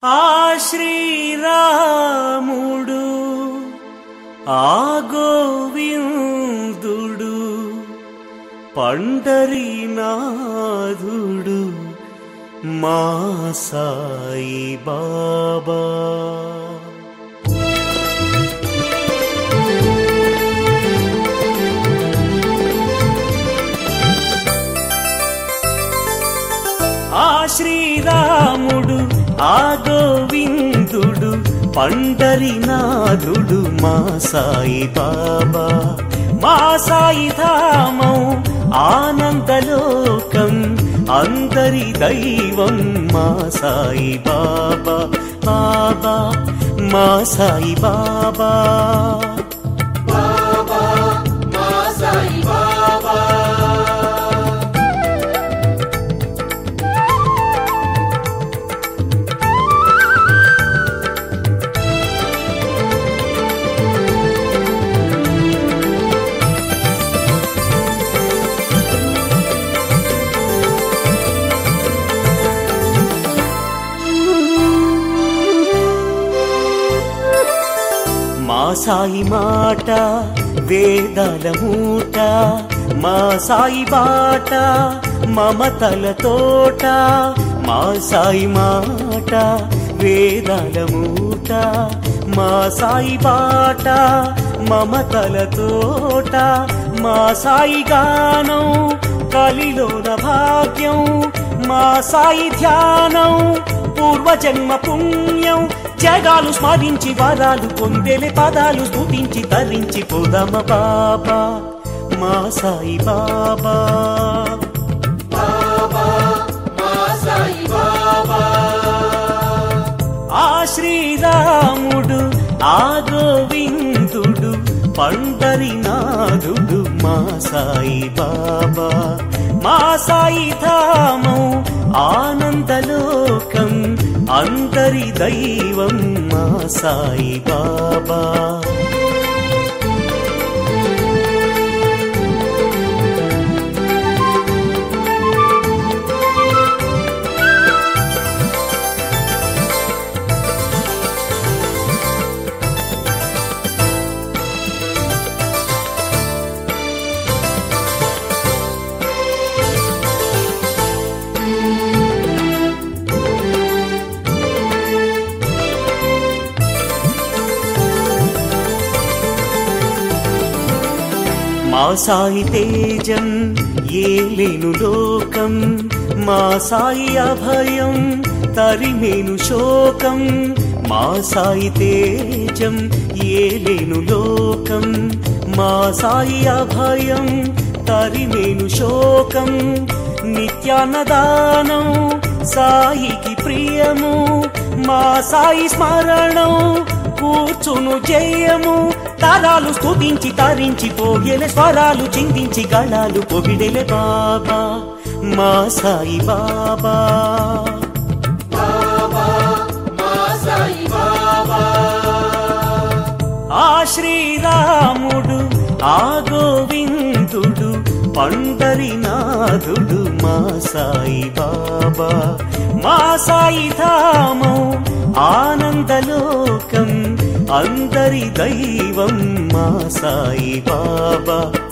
ఆ శ్రీరాముడు ఆ గోవిందుడు పండరీనాథుడు మా సాయి బాబా ఆ శ్రీరాముడు ఆ గోవిందుడు పండరినాథుడు మా సాయి బాబా మా సాయి ధామం ఆనందలోకం అందరి దైవం మా సాయి బాబా బాబా మా సాయి బాబా బాబా మా సాయి బాబా మా సాయి మాట వేదాల మూట మా సాయి బాట మమతల తోట మా సాయి మాట వేదాల మూట మా సాయి బాట మమతల తోట మా సాయి గానం కలిలోన భాగ్యం మా సాయి ధ్యానం పూర్వజన్మ పుణ్యం జగాలు స్మరించి వరాలు పొందెలే పదాలు స్తుతించి తరించి పోదమ బాబా మా సాయి బాబా బాబా మా సాయి బాబా ఆ శ్రీరాముడు ఆ గోవిందుడు పండరినాథుడు మా సాయి బాబా మా సాయి ధామం ఆనందలోకం అందరి దైవం మా సాయి బాబా మా సాయి తేజం ఏలేను లోకం మా సాయి అభయం తరిమేను శోకం మా సాయి తేజం ఏలేను లోకం మా సాయి అభయం తరిమేను శోకం నిత్యాన్నదానం సాయికి ప్రియము మా సాయి స్మరణం కూర్చును జయము తరాలు స్తుతించి తరించి పోగెలే స్వరాలు చిందించి గళాలు పొగిడెలే బాబా మా సాయి బాబా బాబా మా సాయి బాబా ఆ శ్రీరాముడు ఆ గోవిందుడు పండరినాథుడు మా సాయి బాబా మా సాయి ధామం ఆనందలోకం అందరి దైవం మా సాయి బాబా